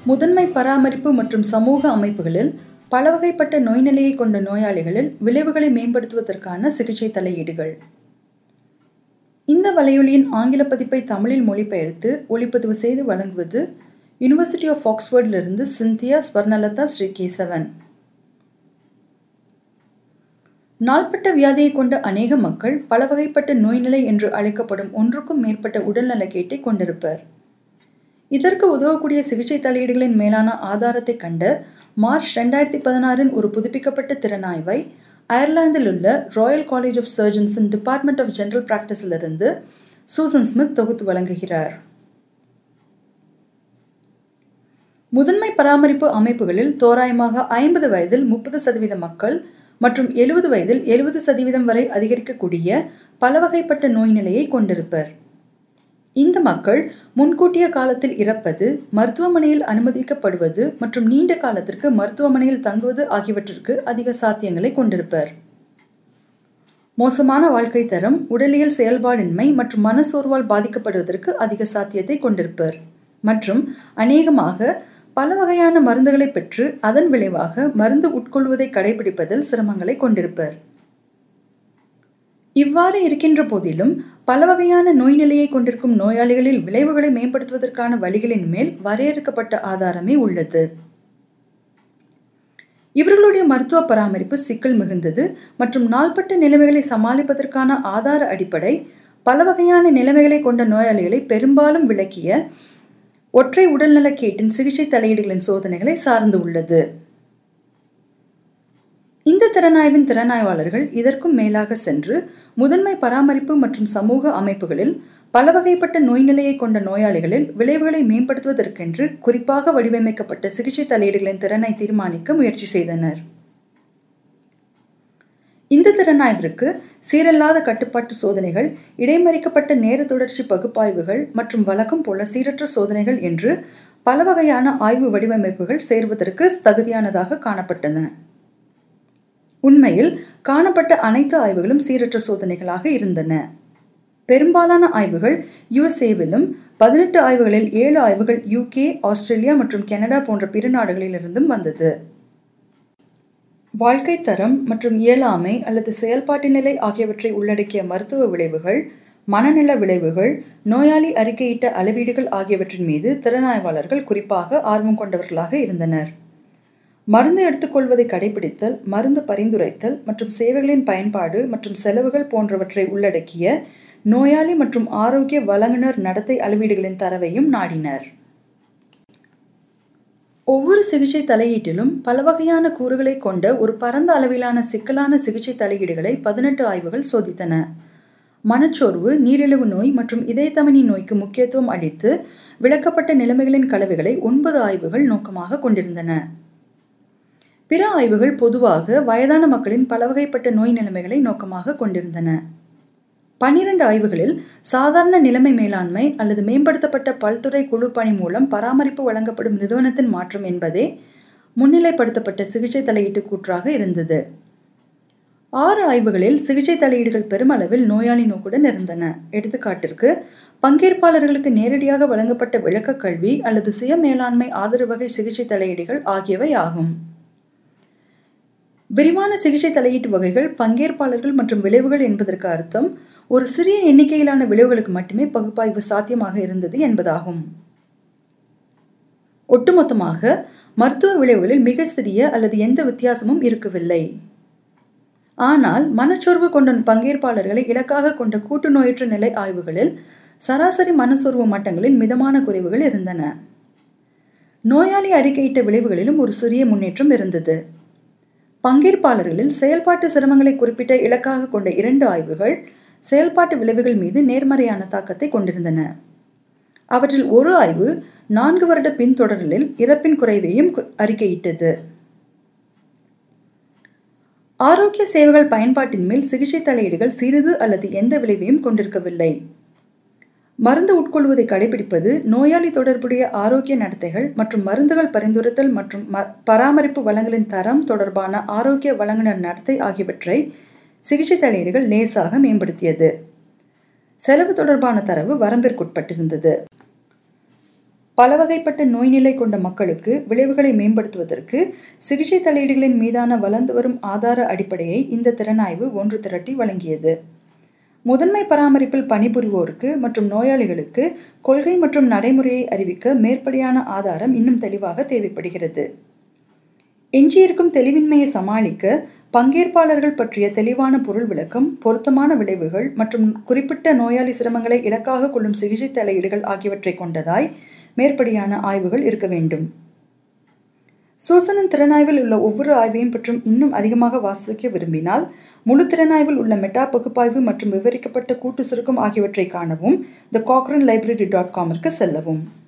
முதன்மை பராமரிப்பு மற்றும் சமூக அமைப்புகளில் பல வகைப்பட்ட நோய் நிலையை கொண்ட நோயாளிகளில் விளைவுகளை மேம்படுத்துவதற்கான சிகிச்சை தலையீடுகள் இந்த வலையொலியின் ஆங்கில பதிப்பை தமிழில் மொழிபெயர்த்து ஒளிப்பதிவு செய்து வழங்குவது யுனிவர்சிட்டி ஆஃப் ஆக்ஸ்போர்டிலிருந்து சிந்தியா ஸ்வர்ணலதா ஸ்ரீ கேசவன் நாள்பட்ட வியாதியை கொண்ட அநேக மக்கள் பல வகைப்பட்ட நோய்நிலை என்று அழைக்கப்படும் ஒன்றுக்கும் மேற்பட்ட உடல்நலக்கேட்டை கொண்டிருப்பர் இதற்கு உதவக்கூடிய சிகிச்சை தலையீடுகளின் மேலான ஆதாரத்தை கண்ட மார்ச் ரெண்டாயிரத்தி பதினாறின் ஒரு புதுப்பிக்கப்பட்ட திறனாய்வை அயர்லாந்தில் உள்ள ராயல் காலேஜ் ஆஃப் சர்ஜன்ஸின் டிபார்ட்மெண்ட் ஆஃப் ஜெனரல் பிராக்டிஸிலிருந்து சூசன் ஸ்மித் தொகுத்து வழங்குகிறார் முதன்மை பராமரிப்பு அமைப்புகளில் தோராயமாக ஐம்பது வயதில் முப்பது சதவீத மக்கள் மற்றும் எழுபது வயதில் எழுபது சதவீதம் வரை அதிகரிக்கக்கூடிய பல வகைப்பட்ட நோய் நிலையை கொண்டிருப்பர் இந்த மக்கள் முன்கூட்டிய காலத்தில் இறப்பது மருத்துவமனையில் அனுமதிக்கப்படுவது மற்றும் நீண்ட காலத்திற்கு மருத்துவமனையில் தங்குவது ஆகியவற்றிற்கு அதிக சாத்தியங்களை கொண்டிருப்பர் மோசமான வாழ்க்கை தரம் உடலியல் செயல்பாடின்மை மற்றும் மனசோர்வால் பாதிக்கப்படுவதற்கு அதிக சாத்தியத்தை கொண்டிருப்பர் மற்றும் அநேகமாக பல வகையான மருந்துகளை பெற்று அதன் விளைவாக மருந்து உட்கொள்வதை கடைபிடிப்பதில் சிரமங்களை கொண்டிருப்பர் இவ்வாறு இருக்கின்ற போதிலும் பல வகையான நோய் நிலையை கொண்டிருக்கும் நோயாளிகளில் விளைவுகளை மேம்படுத்துவதற்கான வழிகளின் மேல் வரையறுக்கப்பட்ட ஆதாரமே உள்ளது இவர்களுடைய மருத்துவ பராமரிப்பு சிக்கல் மிகுந்தது மற்றும் நாள்பட்ட நிலைமைகளை சமாளிப்பதற்கான ஆதார அடிப்படை பல வகையான நிலைமைகளை கொண்ட நோயாளிகளை பெரும்பாலும் விளக்கிய ஒற்றை உடல்நலக்கேட்டின் சிகிச்சை தலையீடுகளின் சோதனைகளை சார்ந்து உள்ளது இந்த திறனாய்வின் திறனாய்வாளர்கள் இதற்கும் மேலாக சென்று முதன்மை பராமரிப்பு மற்றும் சமூக அமைப்புகளில் பல வகைப்பட்ட நோய் நிலையை கொண்ட நோயாளிகளில் விளைவுகளை மேம்படுத்துவதற்கென்று குறிப்பாக வடிவமைக்கப்பட்ட சிகிச்சை தலையீடுகளின் திறனை தீர்மானிக்க முயற்சி செய்தனர் இந்த திறனாய்விற்கு சீரல்லாத கட்டுப்பாட்டு சோதனைகள் இடைமறிக்கப்பட்ட நேர தொடர்ச்சி பகுப்பாய்வுகள் மற்றும் வழக்கம் போல சீரற்ற சோதனைகள் என்று பல வகையான ஆய்வு வடிவமைப்புகள் சேர்வதற்கு தகுதியானதாக காணப்பட்டன உண்மையில் காணப்பட்ட அனைத்து ஆய்வுகளும் சீரற்ற சோதனைகளாக இருந்தன பெரும்பாலான ஆய்வுகள் யுஎஸ்ஏவிலும் பதினெட்டு ஆய்வுகளில் ஏழு ஆய்வுகள் யூகே ஆஸ்திரேலியா மற்றும் கனடா போன்ற பிற நாடுகளிலிருந்தும் வந்தது வாழ்க்கை தரம் மற்றும் இயலாமை அல்லது செயல்பாட்டு நிலை ஆகியவற்றை உள்ளடக்கிய மருத்துவ விளைவுகள் மனநல விளைவுகள் நோயாளி அறிக்கையிட்ட அளவீடுகள் ஆகியவற்றின் மீது திறனாய்வாளர்கள் குறிப்பாக ஆர்வம் கொண்டவர்களாக இருந்தனர் மருந்து எடுத்துக்கொள்வதை கடைபிடித்தல் மருந்து பரிந்துரைத்தல் மற்றும் சேவைகளின் பயன்பாடு மற்றும் செலவுகள் போன்றவற்றை உள்ளடக்கிய நோயாளி மற்றும் ஆரோக்கிய வழங்குனர் நடத்தை அளவீடுகளின் தரவையும் நாடினர் ஒவ்வொரு சிகிச்சை தலையீட்டிலும் பல வகையான கூறுகளை கொண்ட ஒரு பரந்த அளவிலான சிக்கலான சிகிச்சை தலையீடுகளை பதினெட்டு ஆய்வுகள் சோதித்தன மனச்சோர்வு நீரிழிவு நோய் மற்றும் இதயத்தமனி நோய்க்கு முக்கியத்துவம் அளித்து விளக்கப்பட்ட நிலைமைகளின் கலவைகளை ஒன்பது ஆய்வுகள் நோக்கமாக கொண்டிருந்தன பிற ஆய்வுகள் பொதுவாக வயதான மக்களின் பல வகைப்பட்ட நோய் நிலைமைகளை நோக்கமாக கொண்டிருந்தன பன்னிரண்டு ஆய்வுகளில் சாதாரண நிலைமை மேலாண்மை அல்லது மேம்படுத்தப்பட்ட பல்துறை குழு பணி மூலம் பராமரிப்பு வழங்கப்படும் நிறுவனத்தின் மாற்றம் என்பதே முன்னிலைப்படுத்தப்பட்ட சிகிச்சை தலையீட்டு கூற்றாக இருந்தது ஆறு ஆய்வுகளில் சிகிச்சை தலையீடுகள் பெருமளவில் நோயாளி நோக்குடன் இருந்தன எடுத்துக்காட்டிற்கு பங்கேற்பாளர்களுக்கு நேரடியாக வழங்கப்பட்ட விளக்க கல்வி அல்லது சுய மேலாண்மை ஆதரவு வகை சிகிச்சை தலையீடுகள் ஆகியவை ஆகும் விரிவான சிகிச்சை தலையீட்டு வகைகள் பங்கேற்பாளர்கள் மற்றும் விளைவுகள் என்பதற்கு அர்த்தம் ஒரு சிறிய எண்ணிக்கையிலான விளைவுகளுக்கு மட்டுமே பகுப்பாய்வு சாத்தியமாக இருந்தது என்பதாகும் ஒட்டுமொத்தமாக மருத்துவ விளைவுகளில் மிக சிறிய அல்லது எந்த வித்தியாசமும் இருக்கவில்லை ஆனால் மனச்சோர்வு கொண்ட பங்கேற்பாளர்களை இலக்காக கொண்ட கூட்டு நோயற்ற நிலை ஆய்வுகளில் சராசரி மனசோர்வு மட்டங்களில் மிதமான குறைவுகள் இருந்தன நோயாளி அறிக்கையிட்ட விளைவுகளிலும் ஒரு சிறிய முன்னேற்றம் இருந்தது பங்கேற்பாளர்களில் செயல்பாட்டு சிரமங்களை குறிப்பிட்ட இலக்காக கொண்ட இரண்டு ஆய்வுகள் செயல்பாட்டு விளைவுகள் மீது நேர்மறையான தாக்கத்தை கொண்டிருந்தன அவற்றில் ஒரு ஆய்வு நான்கு வருட பின்தொடரலில் இறப்பின் குறைவையும் அறிக்கையிட்டது ஆரோக்கிய சேவைகள் பயன்பாட்டின் மேல் சிகிச்சை தலையீடுகள் சிறிது அல்லது எந்த விளைவையும் கொண்டிருக்கவில்லை மருந்து உட்கொள்வதை கடைபிடிப்பது நோயாளி தொடர்புடைய ஆரோக்கிய நடத்தைகள் மற்றும் மருந்துகள் பரிந்துரைத்தல் மற்றும் பராமரிப்பு வளங்களின் தரம் தொடர்பான ஆரோக்கிய வழங்குனர் நடத்தை ஆகியவற்றை சிகிச்சை தலையீடுகள் லேசாக மேம்படுத்தியது செலவு தொடர்பான தரவு வரம்பிற்குட்பட்டிருந்தது பலவகைப்பட்ட நோய்நிலை கொண்ட மக்களுக்கு விளைவுகளை மேம்படுத்துவதற்கு சிகிச்சை தலையீடுகளின் மீதான வளர்ந்து வரும் ஆதார அடிப்படையை இந்த திறனாய்வு ஒன்று திரட்டி வழங்கியது முதன்மை பராமரிப்பில் பணிபுரிவோருக்கு மற்றும் நோயாளிகளுக்கு கொள்கை மற்றும் நடைமுறையை அறிவிக்க மேற்படியான ஆதாரம் இன்னும் தெளிவாக தேவைப்படுகிறது எஞ்சியிருக்கும் தெளிவின்மையை சமாளிக்க பங்கேற்பாளர்கள் பற்றிய தெளிவான பொருள் விளக்கம் பொருத்தமான விளைவுகள் மற்றும் குறிப்பிட்ட நோயாளி சிரமங்களை இலக்காக கொள்ளும் சிகிச்சை தலையீடுகள் ஆகியவற்றை கொண்டதாய் மேற்படியான ஆய்வுகள் இருக்க வேண்டும் சூசனின் திறனாய்வில் உள்ள ஒவ்வொரு ஆய்வையும் பற்றும் இன்னும் அதிகமாக வாசிக்க விரும்பினால் முழு திறனாய்வில் உள்ள மெட்டா பகுப்பாய்வு மற்றும் விவரிக்கப்பட்ட கூட்டு சுருக்கம் ஆகியவற்றை காணவும் த காக்ரன் லைப்ரரி டாட் காமிற்கு செல்லவும்